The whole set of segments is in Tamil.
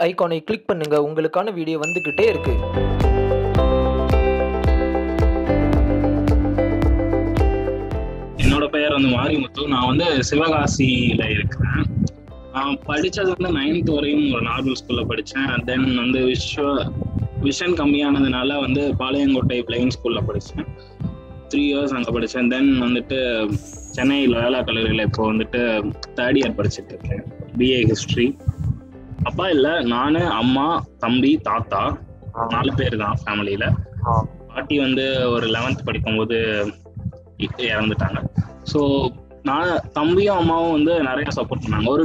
ஐகானை கிளிக் பண்ணுங்க உங்களுக்கான வீடியோ வந்துகிட்டே இருக்கு என்னோட பெயர் வந்து மாரிமுத்து நான் வந்து சிவகாசியில இருக்கிறேன் நான் படிச்சது வந்து நைன்த் வரையும் ஒரு நார்மல் ஸ்கூல்ல படித்தேன் தென் வந்து விஸ்வ விஷன் கம்மியானதுனால வந்து பாளையங்கோட்டை பிளைன் ஸ்கூல்ல படித்தேன் த்ரீ இயர்ஸ் அங்கே படித்தேன் தென் வந்துட்டு சென்னை லோயலா கல்லூரியில் இப்போ வந்துட்டு தேர்ட் இயர் படிச்சுட்டு இருக்கேன் பிஏ ஹிஸ்ட்ரி அப்பா இல்லை நான் அம்மா தம்பி தாத்தா நாலு பேர் தான் ஃபேமிலியில பாட்டி வந்து ஒரு லெவன்த் படிக்கும்போது இ- இறந்துட்டாங்க ஸோ நான் தம்பியும் அம்மாவும் வந்து நிறைய சப்போர்ட் பண்ணாங்க ஒரு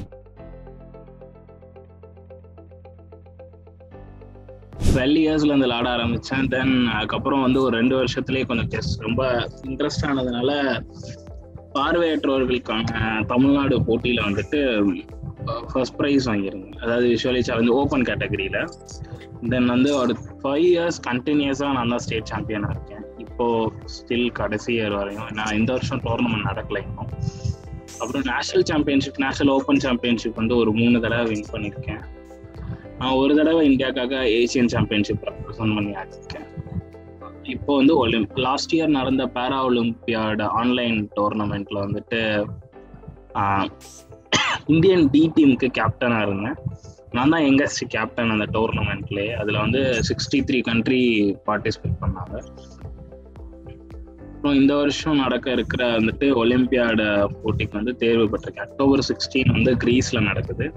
டுவெல் இயர்ஸ்ல இருந்து விளாட ஆரம்பிச்சேன் தென் அதுக்கப்புறம் வந்து ஒரு ரெண்டு வருஷத்துலயே கொஞ்சம் செஸ் ரொம்ப இன்ட்ரெஸ்ட் ஆனதுனால பார்வையற்றவர்களுக்கான தமிழ்நாடு போட்டியில வந்துட்டு ஃபர்ஸ்ட் ப்ரைஸ் வாங்கியிருந்தேன் அதாவது விஷுவலி சேலஞ்ச் ஓப்பன் கேட்டகரியில தென் வந்து ஒரு ஃபைவ் இயர்ஸ் கண்டினியூஸா நான் தான் ஸ்டேட் சாம்பியனா இருக்கேன் இப்போ ஸ்டில் கடைசி இயர் வரையும் நான் இந்த வருஷம் டோர்னமெண்ட் நடக்கல இன்னும் அப்புறம் national championship national open championship வந்து ஒரு மூணு தடவை வின் பண்ணியிருக்கேன் நான் ஒரு தடவை இந்தியாக்காக ஏசியன் சாம்பியன்ஷிப் ரெப்ரசன்ட் பண்ணி ஆடிருக்கேன் இப்போ வந்து ஒலிம் லாஸ்ட் இயர் நடந்த பேரா ஒலிம்பியாட் ஆன்லைன் டோர்னமெண்ட்ல வந்துட்டு ஆஹ், இந்தியன் டி டீமுக்கு கேப்டனா இருந்தேன் நான் தான் யங்கஸ்ட் கேப்டன் அந்த டோர்னமெண்ட்லேயே அதில் வந்து சிக்ஸ்டி த்ரீ கண்ட்ரி பார்ட்டிசிபேட் பண்ணாங்க அப்புறம் இந்த வருஷம் நடக்க இருக்கிற வந்துட்டு ஒலிம்பியாடு போட்டிக்கு வந்து தேர்வு பெற்றிருக்கேன் அக்டோபர் சிக்ஸ்டீன் வந்து கிரீஸ்ல நடக்குது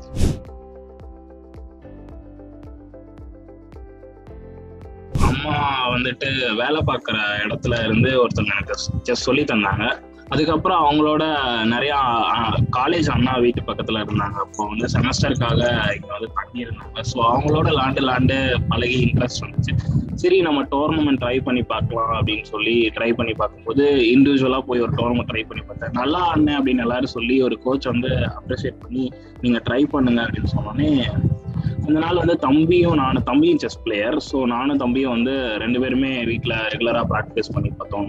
அம்மா வந்துட்டு வேலை பார்க்குற இடத்துல இருந்து ஒருத்தவங்க எனக்கு செஸ் சொல்லி தந்தாங்க அதுக்கப்புறம் அவங்களோட நிறைய காலேஜ் அண்ணா வீட்டு பக்கத்துல இருந்தாங்க அப்போ வந்து செமஸ்டருக்காக இங்க வந்து தங்கியிருந்தாங்க ஸோ அவங்களோட லாண்டு லாண்டு பழகி இன்ட்ரெஸ்ட் வந்துச்சு சரி நம்ம டோர்னமெண்ட் ட்ரை பண்ணி பார்க்கலாம் அப்படின்னு சொல்லி ட்ரை பண்ணி பார்க்கும்போது இண்டிவிஜுவலா போய் ஒரு டோர்னமெண்ட் ட்ரை பண்ணி பார்த்தேன் நல்லா ஆடினேன் அப்படின்னு எல்லாரும் சொல்லி ஒரு கோச் வந்து அப்ரிஷியேட் பண்ணி நீங்க ட்ரை பண்ணுங்க அப்படின்னு சொன்னோன்னே அந்த நாள் வந்து தம்பியும் நானும் தம்பியும் செஸ் பிளேயர் ஸோ நானும் தம்பியும் வந்து ரெண்டு பேருமே வீட்டில் ரெகுலராக ப்ராக்டிஸ் பண்ணி பார்த்தோம்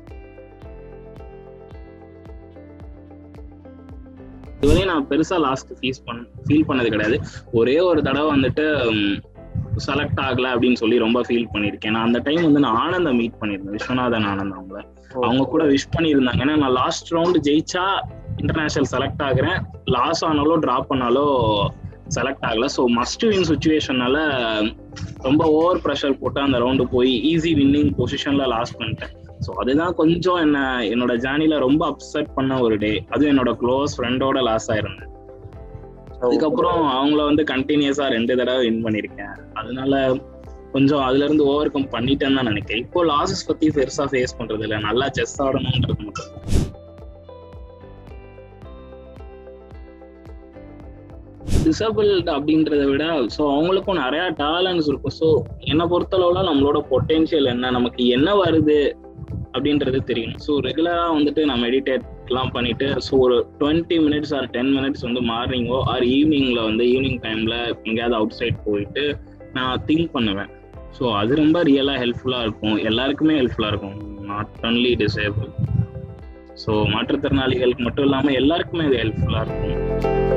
இதுவரை நான் பெருசா லாஸ்ட் ஃபீஸ் பண்ண ஃபீல் பண்ணது கிடையாது ஒரே ஒரு தடவை வந்துட்டு செலக்ட் ஆகல அப்படின்னு சொல்லி ரொம்ப ஃபீல் பண்ணியிருக்கேன் நான் அந்த டைம் வந்து நான் ஆனந்தம் மீட் பண்ணியிருந்தேன் விஸ்வநாதன் ஆனந்த் அவங்கள அவங்க கூட விஷ் பண்ணியிருந்தாங்க ஏன்னா நான் லாஸ்ட் ரவுண்டு ஜெயிச்சா இன்டர்நேஷனல் செலக்ட் ஆகுறேன் லாஸ் ஆனாலோ டிராப் பண்ணாலோ செலக்ட் ஆகல ஸோ மஸ்ட் வின் சுச்சுவேஷனால ரொம்ப ஓவர் ப்ரெஷர் போட்டு அந்த ரவுண்டு போய் ஈஸி வின்னிங் பொசிஷன்ல லாஸ் பண்ணிட்டேன் ஸோ அதுதான் கொஞ்சம் என்ன என்னோட ஜேர்னில ரொம்ப அப்செட் பண்ண ஒரு டே அதுவும் என்னோட க்ளோஸ் ஃப்ரெண்டோட லாஸ் ஆயிருந்தேன் அதுக்கப்புறம் அவங்கள வந்து கண்டினியூஸா ரெண்டு தடவை வின் பண்ணியிருக்கேன் அதனால கொஞ்சம் அதுல இருந்து ஓவர் கம் பண்ணிட்டேன்னு தான் நினைக்கிறேன் இப்போ லாசஸ் பத்தி பெருசா ஃபேஸ் பண்றது இல்ல நல்லா செஸ் ஆடணும்ன்றது மட்டும் டிசபிள்ட் அப்படின்றத விட ஸோ அவங்களுக்கும் நிறைய டேலண்ட்ஸ் இருக்கும் ஸோ என்னை பொறுத்தளவுல நம்மளோட பொட்டென்ஷியல் என்ன நமக்கு என்ன வருது அப்படின்றது தெரியும் ஸோ ரெகுலராக வந்துட்டு நான் மெடிடேட்லாம் பண்ணிட்டு ஸோ ஒரு twenty minutes or ten minutes வந்து மார்னிங்கோ ஆர் ஈவினிங்ல வந்து ஈவினிங் டைம்ல எங்கேயாவது அவுட் சைட் போயிட்டு நான் திங்க் பண்ணுவேன் ஸோ அது ரொம்ப ரியலாக ஹெல்ப்ஃபுல்லாக இருக்கும் எல்லாருக்குமே ஹெல்ப்ஃபுல்லாக இருக்கும் நாட் ஒன்லி டிசேபிள் ஸோ மாற்றுத்திறனாளிகளுக்கு மட்டும் இல்லாமல் எல்லாருக்குமே இது ஹெல்ப்ஃபுல்லாக இருக்கும்